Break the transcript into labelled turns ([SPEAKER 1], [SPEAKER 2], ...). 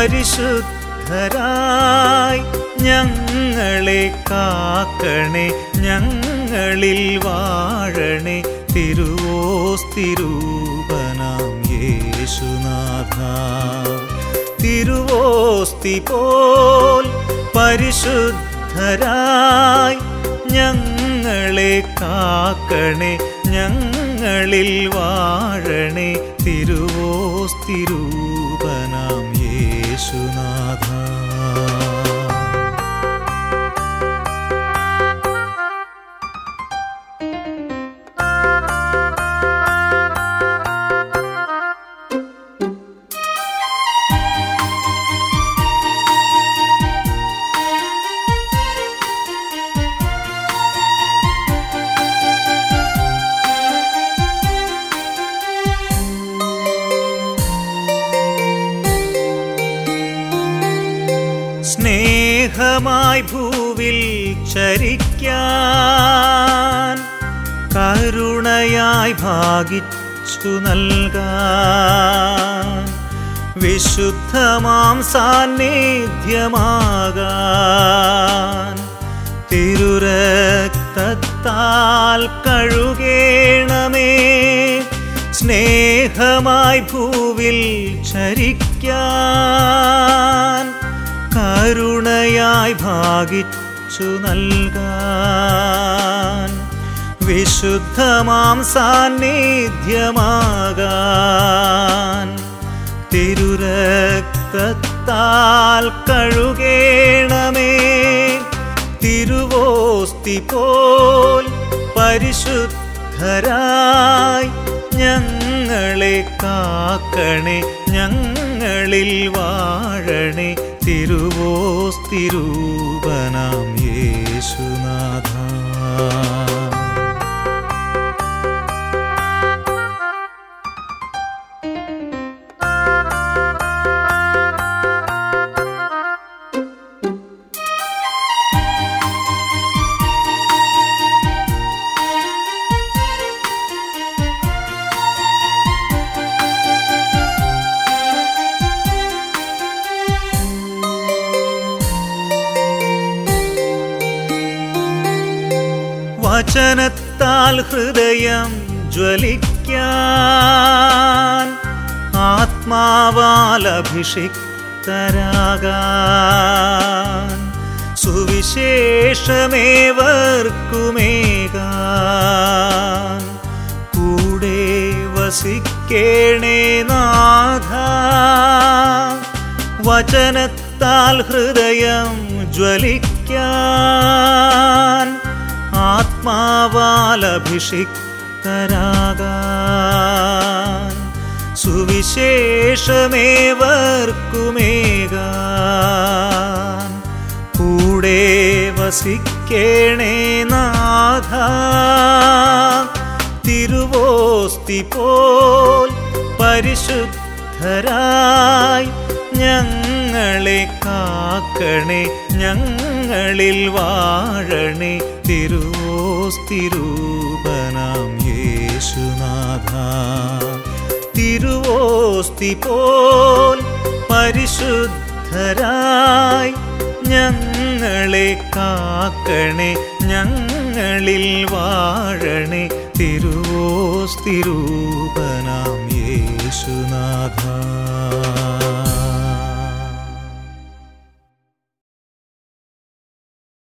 [SPEAKER 1] പരിശുദ്ധരായി ഞങ്ങളെ കാക്കണേ ഞങ്ങളിൽ വാഴണേ തിരുവോസ്തിരൂപനാം യേശുനാഥ തിരുവോസ്തി പോൽ പരിശുദ്ധരായി ഞങ്ങളെ കാക്കണേ ഞങ്ങളിൽ വാഴണേ തിരുവോസ്തിരൂപനാം യേശുനാഥ സ്നേഹമായി ഭൂവിൽ ചരിക്കാൻ കരുണയായി ഭാഗിച്ചു നൽകാൻ വിശുദ്ധമാം സാന്നിധ്യമാകാൻ തിരുരക്തത്താൽ കഴുകേണമേ സ്നേഹമായി ഭൂവിൽ ചരിക്കാൻ കരുണയായി ഭാഗിച്ചു നൽകാൻ വിശുദ്ധമാം സാന്നിധ്യമാകാൻ തിരുരക്തത്താൽ കഴുകേണമേ തിരുവോസ്തി പോൽ പരിശുദ്ധരായി ഞങ്ങളെ കാക്കണേ ഞങ്ങളിൽ വാഴണേ തിരുവോസ്തിരൂപനാം യേശുനാഥ വചനത്താൽ ഹൃദയം ജ്വലിക്കാൻ ആത്മാവാൽ അഭിഷിക്തരാകാൻ സുവിശേഷമേവർക്കുമേകാൻ കൂടെ വസിക്കേണേ നാഥ വചനത്താൽ ഹൃദയം ജ്വലിക്കാൻ ആത്മാവാൽ അഭിഷിക്തരാകാൻ സുവിശേഷമേവർക്കുമേകാൻ കൂടെ വസിക്കേണേ നാഥ തിരുവോസ്തി പോൽ പരിശുദ്ധരായി ഞങ്ങളെ കാക്കണേ ഞങ്ങളിൽ വാഴണേ തിരുവോസ്തിരൂപനാം യേശുനാഥ തിരുവോസ്തി പോൽ പരിശുദ്ധരായി ഞങ്ങളെ കാക്കണേ ഞങ്ങളിൽ വാഴണേ തിരുവോസ്തിരൂപനാം യേശുനാഥ